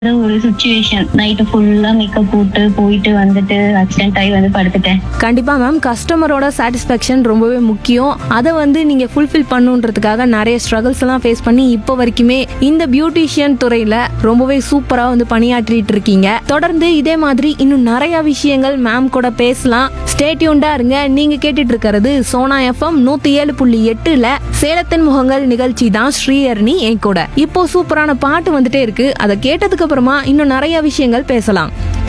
ஒரு situation night ஃபுல்லா makeup போட்டு போயிட்டு வந்துட்டு ஆக்சிடென்ட் ஆகி வந்து படுத்துட்டேன் கண்டிப்பா மேம் கஸ்டமரோட சாட்டிஸ்ஃபேக்ஷன் ரொம்பவே முக்கியம் அதை வந்து நீங்க ஃபுல்ஃபில் பண்ணுன்றதுக்காக நிறைய ஸ்ட்ரகிள்ஸ் எல்லாம் ஃபேஸ் பண்ணி இப்போ வரைக்குமே இந்த பியூட்டிஷியன் துறையில ரொம்பவே சூப்பரா வந்து பணியாற்றிட்டு இருக்கீங்க தொடர்ந்து இதே மாதிரி இன்னும் நிறைய விஷயங்கள் மேம் கூட பேசலாம் ஸ்டேட்யூண்டா இருங்க நீங்க கேட்டுட்டு இருக்கிறது சோனா எஃப்எம் நூத்தி ஏழு புள்ளி எட்டுல சேலத்தின் முகங்கள் நிகழ்ச்சி தான் ஸ்ரீஹரணி என் கூட இப்போ சூப்பரான பாட்டு வந்துட்டே இருக்கு அதை கேட்டதுக்கு அப்புறமா இன்னும் நிறைய விஷயங்கள் பேசலாம்